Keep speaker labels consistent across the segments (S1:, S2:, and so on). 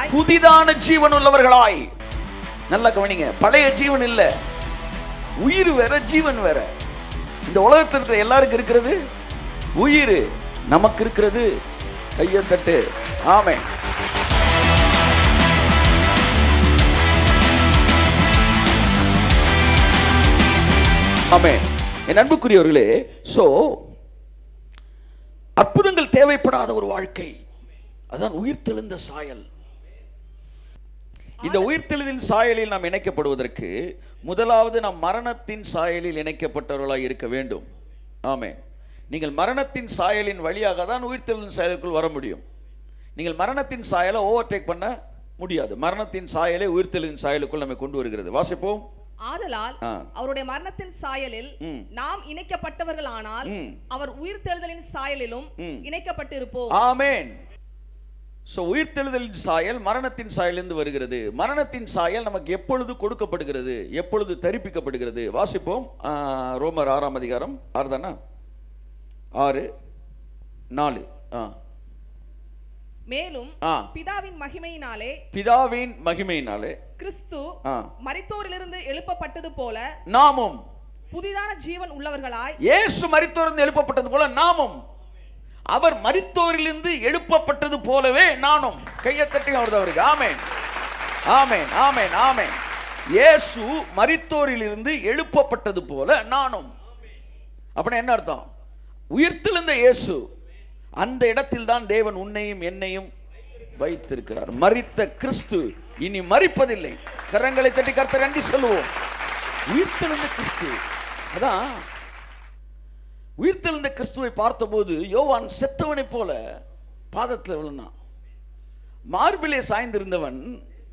S1: புதிதான ஜீவன் உள்ளவர்களாய் நல்லா கவனிங்க பழைய ஜீவன் இல்ல உயிர் வேற ஜீவன் வேற இந்த உலகத்தில் இருக்கிற எல்லாருக்கும் இருக்கிறது உயிர் நமக்கு இருக்கிறது கையை தட்டு ஆமே ஆமே என் அன்புக்குரியவர்களே சோ அற்புதங்கள் தேவைப்படாத ஒரு வாழ்க்கை அதான் உயிர்த்தெழுந்த சாயல் இந்த உயிர்த்தெழுதின் சாயலில் நாம் இணைக்கப்படுவதற்கு முதலாவது நாம் மரணத்தின் சாயலில் இணைக்கப்பட்டவர்களாய் இருக்க வேண்டும் ஆமே நீங்கள் மரணத்தின் சாயலின் வழியாக தான் உயிர்த்தெழுதின் சாயலுக்குள் வர முடியும் நீங்கள் மரணத்தின் சாயலை ஓவர்டேக் பண்ண முடியாது மரணத்தின் சாயலை உயிர்த்தெழுதின் சாயலுக்குள் நம்மை கொண்டு வருகிறது வாசிப்போம்
S2: ஆதலால்
S1: ஆ.
S2: அவருடைய மரணத்தின் சாயலில்
S1: ம்.
S2: நாம் இணைக்கப்பட்டவர்களானால்
S1: ம்.
S2: அவர் உயிர்த்தெழுதலின் சாயலிலும்
S1: ம்.
S2: இணைக்கப்பட்டிருப்போம்
S1: ஆமென் சோ உயிர்த்தெழுதலின் சாயல் மரணத்தின் சாயலிருந்து வருகிறது மரணத்தின் சாயல் நமக்கு எப்பொழுது கொடுக்கப்படுகிறது எப்பொழுது தரிப்பிக்கப்படுகிறது வாசிப்போம் ஆ, ரோமர் ஆறாம் அதிகாரம் ஆறு தானா ஆறு நாலு ஆ
S2: மேலும்
S1: ஆ.
S2: பிதாவின் மகிமையினாலே
S1: பிதாவின் மகிமையினாலே
S2: கிறிஸ்து
S1: ஆ.
S2: மரித்தோரிலிருந்து எழுப்பப்பட்டது போல
S1: நாமும்
S2: புதிதான ஜீவன் உள்ளவர்களாய்
S1: இயேசு மரித்தோரிலிருந்து எழுப்பப்பட்டது போல நாமும் அவர் மரித்தோரிலிருந்து எழுப்பப்பட்டது போலவே நானும் கையை தட்டி அவரது அவருக்கு ஆமென் ஆமென் ஆமென் ஆமென் இயேசு மரித்தோரிலிருந்து எழுப்பப்பட்டது போல நானும் அப்படின்னா என்ன அர்த்தம் உயிர்த்தெழுந்த இயேசு அந்த இடத்தில் தான் தேவன் உன்னையும் என்னையும் வைத்திருக்கிறார் மரித்த கிறிஸ்து இனி மரிப்பதில்லை கரங்களை தட்டி கர்த்தர் நன்றி சொல்லுவோம் உயிர்த்தெழுந்த கிறிஸ்து அதான் உயிர்த்தெழுந்த கிறிஸ்துவை பார்த்தபோது யோவான் செத்தவனைப் போல பாதத்தில் விழுந்தான் மார்பிலே சாய்ந்திருந்தவன்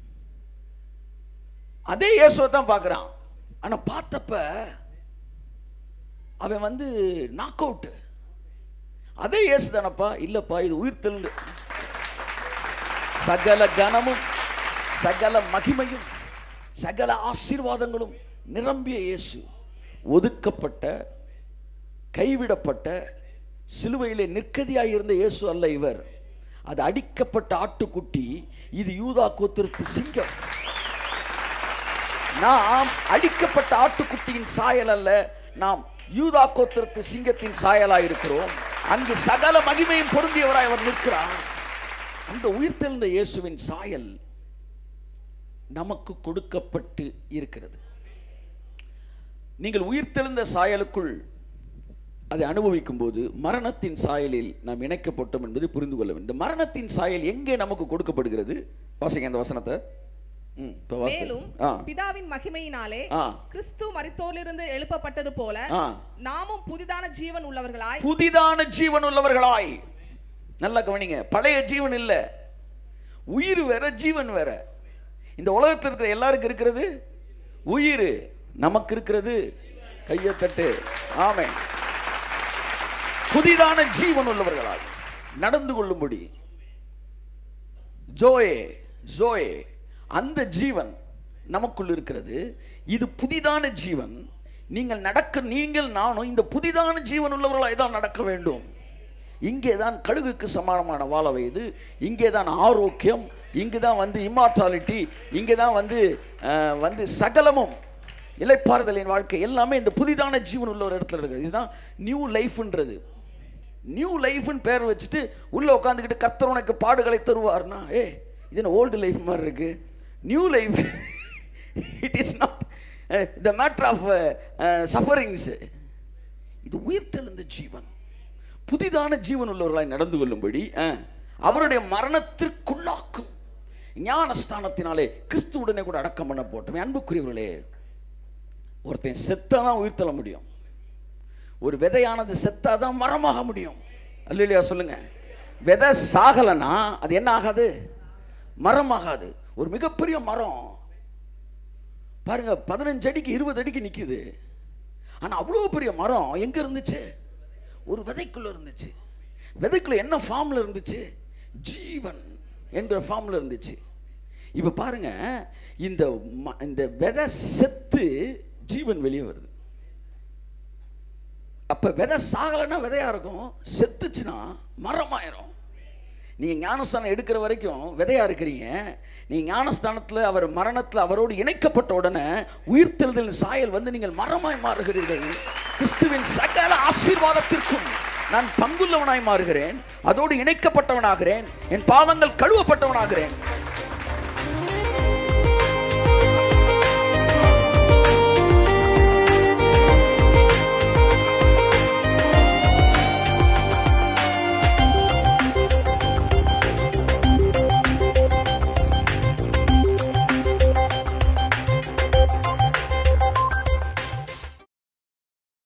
S1: அதே இயேசுவை தான் பார்க்குறான் ஆனா பார்த்தப்ப அவன் வந்து நாக் அவுட் அதே இயேசு தானப்பா இல்லப்பா இது உயிர்த்தெழுந்து சகல கனமும் சகல மகிமையும் சகல ஆசீர்வாதங்களும் நிரம்பிய இயேசு ஒதுக்கப்பட்ட கைவிடப்பட்ட சிலுவையிலே நிற்கதியாய் இருந்த இயேசு அல்ல இவர் அது அடிக்கப்பட்ட ஆட்டுக்குட்டி இது யூதா கோத்திரத்து சிங்கம் நாம் அடிக்கப்பட்ட ஆட்டுக்குட்டியின் சாயல் அல்ல நாம் யூதா கோத்திரத்து சிங்கத்தின் சாயலாய் இருக்கிறோம் அங்கு சகல மகிமையும் பொருந்தியவராய் அவர் நிற்கிறார் அந்த உயிர்த்தெழுந்த இயேசுவின் சாயல் நமக்கு கொடுக்கப்பட்டு இருக்கிறது நீங்கள் உயிர்த்தெழுந்த சாயலுக்குள் அதை அனுபவிக்கும் போது மரணத்தின் சாயலில் நாம் இணைக்கப்பட்டோம் என்பதை புரிந்து கொள்ள வேண்டும் இந்த மரணத்தின் சாயல் எங்கே நமக்கு கொடுக்கப்படுகிறது வாசிங்க அந்த வசனத்தை ம், இப்ப வாசிங்க.
S2: மேலும்
S1: ஆ
S2: பிதாவின் மகிமையினாலே
S1: ஆ.
S2: கிறிஸ்து மரித்தோரிலிருந்து எழுப்பப்பட்டது போல
S1: ஆ.
S2: நாமும் புதிதான ஜீவன் உள்ளவர்களாய்
S1: புதிதான ஜீவன் உள்ளவர்களாய் நல்லா கவனிங்க பழைய ஜீவன் இல்ல உயிர் வேற ஜீவன் வேற இந்த உலகத்தில் இருக்கிற எல்லாருக்கும் இருக்கிறது உயிர் நமக்கு இருக்கிறது கையை தட்டு ஆமே புதிதான ஜீவன் உள்ளவர்களாய் நடந்து கொள்ளும்படி ஜோயே ஜோயே அந்த ஜீவன் நமக்குள் இருக்கிறது இது புதிதான ஜீவன் நீங்கள் நடக்க நீங்கள் நானும் இந்த புதிதான ஜீவன் உள்ளவர்களாய் தான் நடக்க வேண்டும் இங்கே தான் கழுகுக்கு சமானமான வாழ வயது இங்கே தான் ஆரோக்கியம் இங்கு தான் வந்து இம்மார்டாலிட்டி இங்கே தான் வந்து அஹ், வந்து சகலமும் இலைப்பாறுதலின் வாழ்க்கை எல்லாமே இந்த புதிதான ஜீவன் உள்ள ஒரு இடத்துல இருக்குது இதுதான் நியூ லைஃப்ன்றது நியூ லைஃப்னு பேர் வச்சுட்டு உள்ள உட்காந்துக்கிட்டு கர்த்தர் உனக்கு பாடுகளை தருவார்னா ஏ இது என்ன ஓல்டு லைஃப் மாதிரி இருக்கு new life it is not the matter of sufferings இது உயிர்த்தெழுந்த ஜீவன் புதிதான ஜீவன் உள்ளவர்களாய் நடந்து கொள்ளும்படி அஹ், அவருடைய மரணத்திற்குள்ளாக்கும் ஞானஸ்தானத்தினாலே கிறிஸ்துவுடனே கூட அடக்கம் பண்ண போட்டோம் அன்புக்குரியவர்களே ஒருத்தன் செத்தான் உயிர்த்தெழ முடியும் ஒரு விதையானது செத்தாதான் மரமாக முடியும் அல்லையா சொல்லுங்க விதை சாகலைன்னா அது என்ன ஆகாது மரம் ஆகாது ஒரு மிகப்பெரிய மரம் பாருங்க பதினஞ்சு அடிக்கு இருபது அடிக்கு நிக்குது ஆனா அவ்வளோ பெரிய மரம் எங்க இருந்துச்சு ஒரு விதைக்குள்ள இருந்துச்சு விதைக்குள்ள என்ன ஃபார்ம்ல இருந்துச்சு ஜீவன் என்ற ஃபார்ம்ல இருந்துச்சு இப்ப பாருங்க இந்த ம- இந்த விதை செத்து ஜீவன் வெளியே வருது அப்ப விதை சாகலைன்னா விதையா இருக்கும் செத்துச்சுன்னா மரமாயிரும் நீங்கள் ஞானஸ்தானம் எடுக்கிற வரைக்கும் விதையா இருக்கிறீங்க நீ ஞானஸ்தானத்தில் அவர் மரணத்தில் அவரோடு இணைக்கப்பட்ட உடனே உயிர்த்தெழுதலின் சாயல் வந்து நீங்கள் மரமாய் மாறுகிறீர்கள் கிறிஸ்துவின் சகல ஆசீர்வாதத்திற்கும் நான் பங்குள்ளவனாய் மாறுகிறேன் அதோடு இணைக்கப்பட்டவனாகிறேன் என் பாவங்கள் கழுவப்பட்டவனாகிறேன்